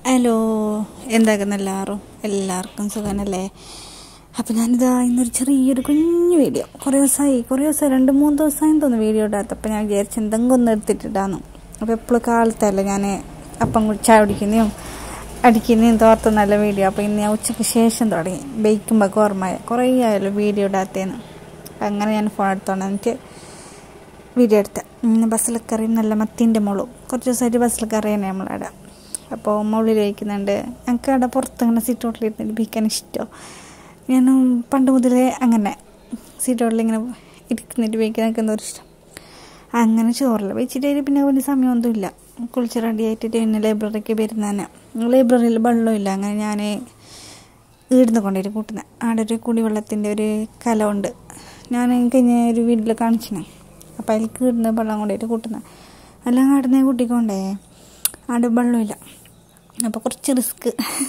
hello എന്താക്കുന്ന എല്ലാവരും എല്ലാവർക്കും സുഖനല്ലേ അപ്പോൾ ഞാനിതാ ഇന്നൊരു ചെറിയൊരു കുഞ്ഞു വീഡിയോ കുറേ ദിവസമായി കുറേ ദിവസമായി രണ്ട് മൂന്ന് ദിവസമായി തോന്നുന്നു വീഡിയോ ഇടാത്ത അപ്പോൾ ഞാൻ വിചാരിച്ചു എന്തെങ്കിലും ഒന്ന് എടുത്തിട്ടിട്ടാന്ന് അപ്പോൾ എപ്പോഴും കാലത്തല്ല ഞാൻ അപ്പം ചായ കുടിക്കുന്നതും അടിക്കുന്നതും തോർത്ത നല്ല വീഡിയോ അപ്പോൾ ഇന്ന് ഞാൻ ഉച്ചയ്ക്ക് ശേഷം തുടങ്ങി ബേക്കുമ്പോൾ ഓർമ്മയായി കുറേ ആയല്ലോ വീഡിയോ ഇടാത്തേന്ന് അങ്ങനെ ഞാൻ ഫോൺ എടുത്തോണ്ട് എനിക്ക് വീഡിയോ എടുത്ത ഇന്ന് ബസ്സിൽ കറി നല്ല മത്തിൻ്റെ മുളും കുറച്ച് ദിവസമായിട്ട് ബസ്സിൽ കറിയാണ് നമ്മളവിടെ അപ്പോൾ മുകളിൽ വയ്ക്കുന്നുണ്ട് ഞങ്ങൾക്ക് അവിടെ പുറത്ത് ഇങ്ങനെ സീറ്റ് ഹോട്ടലിരുന്നിട്ട് ബീക്കാൻ ഇഷ്ടമോ ഞാൻ പണ്ട് മുതലേ അങ്ങനെ സീറ്റ് ഹോട്ടലിൽ ഇങ്ങനെ ഇരിക്കുന്നിട്ട് ബീക്കാൻ എനിക്ക് എന്തോ ഇഷ്ടം അങ്ങനെ ചോറിൽ വെച്ചിട്ട് പിന്നെ വലിയ സമയമൊന്നുമില്ല കുളിച്ച് റെഡി ആയിട്ട് പിന്നെ ലൈബ്രറിക്ക് വരുന്നതന്നെ ലൈബ്രറിയിൽ വെള്ളമില്ല അങ്ങനെ ഞാൻ ഈടുന്ന് കൊണ്ടുവരും കൂട്ടുന്നത് അവിടെ ഒരു കുടിവെള്ളത്തിൻ്റെ ഒരു കലമുണ്ട് ഞാൻ കഴിഞ്ഞ ഒരു വീട്ടിൽ കാണിച്ചിനെ അപ്പോൾ അതിൽ കീടുന്ന വെള്ളം കൊണ്ടുപോയിട്ട് കൂട്ടുന്നത് എല്ലാം കാടുന്ന കൂട്ടിക്കൊണ്ടേ അവിടെ വെള്ളമില്ല അപ്പോൾ കുറച്ച് റിസ്ക്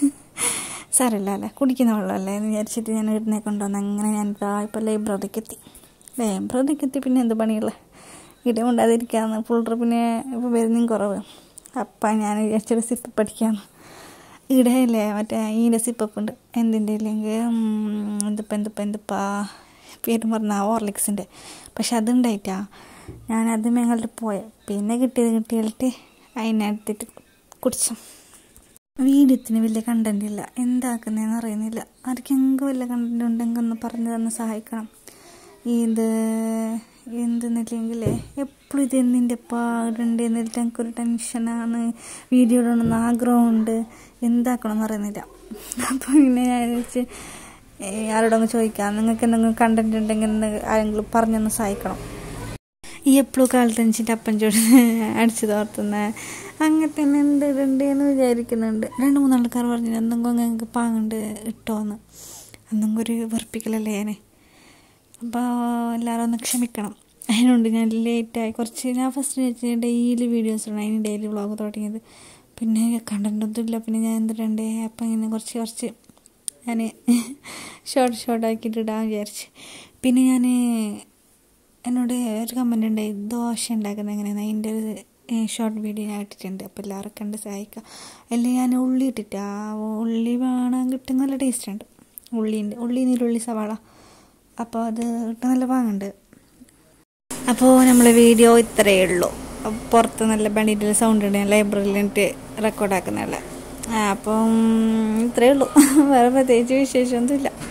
സാരമില്ല അല്ലേ കുടിക്കുന്ന വെള്ളമല്ലേ എന്ന് വിചാരിച്ചിട്ട് ഞാൻ ഇടുന്നേ കൊണ്ടുവന്ന് അങ്ങനെ ഞാൻ ഇപ്പോൾ ലൈബ്രറിക്ക് എത്തി ലൈബ്രറിക്ക് എത്തി പിന്നെ എന്ത് പണിയുള്ള ഇട കൊണ്ടാതിരിക്കാന്ന് ഫുൾ പിന്നെ ഇപ്പോൾ വരുന്നതും കുറവ് അപ്പം ഞാൻ വിചാരിച്ചൊരു സിപ്പ് പഠിക്കാമെന്ന് ഇടയില്ലേ മറ്റേ ഈൻ്റെ സിപ്പപ്പ് ഉണ്ട് എന്തിൻ്റെ ഇല്ലെങ്കിൽ എന്തിപ്പോൾ എന്തിപ്പോൾ എന്തിപ്പാ പേര് പറഞ്ഞ ഓർലിക്സിൻ്റെ പക്ഷെ അതുണ്ടായിട്ടാ ഞാൻ അത് ഞങ്ങളുടെ പോയ പിന്നെ കിട്ടിയത് കിട്ടിയിട്ട് അതിനെടുത്തിട്ട് കുടിച്ചു വീഡിയോത്തിന് വലിയ കണ്ടന്റ് ഇല്ല എന്താക്കുന്നതെന്ന് അറിയുന്നില്ല ആർക്കെങ്കിലും വല്ല കണ്ടന്റ് ഉണ്ടെങ്കിൽ ഒന്ന് പറഞ്ഞു തന്ന് സഹായിക്കണം ഇത് എന്തെന്നില്ലെങ്കിൽ എപ്പോഴും ഇത് എന്തിൻ്റെ പാടുണ്ട് എന്നിട്ട് എനിക്കൊരു ടെൻഷനാണ് വീഡിയോ ഇടണമെന്ന് ആഗ്രഹമുണ്ട് എന്താക്കണമെന്ന് അറിയുന്നില്ല അപ്പോൾ പിന്നെ ഞാൻ വെച്ച് ആരോടൊന്ന് ചോദിക്കാം നിങ്ങൾക്ക് എന്തെങ്കിലും കണ്ടന്റ് ഉണ്ടെങ്കിൽ ആരെങ്കിലും പറഞ്ഞൊന്ന് സഹായിക്കണം ഈ എപ്പോഴും കാലത്ത് വെച്ചിട്ട് അപ്പൻ ചൂട് അടിച്ചു തോർത്തുന്ന അങ്ങനെ തന്നെ ഉണ്ട് ഉണ്ട് എന്ന് വിചാരിക്കുന്നുണ്ട് രണ്ട് മൂന്ന് ആൾക്കാർ പറഞ്ഞു എന്തെങ്കിലും ഞങ്ങൾക്ക് പാങ്ങുണ്ട് ഇട്ടോന്ന് എന്തെങ്കിലും ഒരു വെറുപ്പിക്കലല്ലേ ഞാൻ അപ്പോൾ എല്ലാവരും ഒന്ന് ക്ഷമിക്കണം അതിനുണ്ട് ഞാൻ ലേറ്റായി കുറച്ച് ഞാൻ ഫസ്റ്റ് വെച്ച് ഡെയിലി വീഡിയോസ് ഇടണം അതിന് ഡെയിലി വ്ളോഗ് തുടങ്ങിയത് പിന്നെ കണ്ടൻറ്റൊന്നുമില്ല പിന്നെ ഞാൻ എന്തിടണ്ടേ അപ്പം ഇങ്ങനെ കുറച്ച് കുറച്ച് ഞാൻ ഷോർട്ട് ഷോർട്ട് ആക്കിയിട്ട് ഇടാൻ വിചാരിച്ച് പിന്നെ ഞാൻ എന്നോട് ഒരു കമൻ്റ് ഉണ്ടായി ദോശ ഉണ്ടാക്കുന്നത് എങ്ങനെയാണ് അതിൻ്റെ ഒരു ഷോർട്ട് വീഡിയോ ഞാൻ ഇട്ടിട്ടുണ്ട് അപ്പോൾ എല്ലാവരും കണ്ട് സഹായിക്കുക അല്ലെങ്കിൽ ഞാൻ ഉള്ളി ഇട്ടിട്ട് ആ ഉള്ളി വേണം കിട്ടുന്ന നല്ല ടേസ്റ്റ് ഉണ്ട് ഉള്ളിൻ്റെ ഉള്ളി നീരുള്ളി സവാള അപ്പോൾ അത് ഇട്ട് നല്ല പാങ്ങുണ്ട് അപ്പോൾ നമ്മളെ വീഡിയോ ഇത്രയേ ഉള്ളൂ പുറത്ത് നല്ല ബണ്ടിൻ്റെ സൗണ്ട് ഉണ്ട് ഞാൻ ലൈബ്രറിയിൽ എന്നിട്ട് റെക്കോർഡാക്കുന്നതല്ല അപ്പം ഇത്രയേ ഉള്ളൂ വേറെ പ്രത്യേകിച്ച് വിശേഷമൊന്നുമില്ല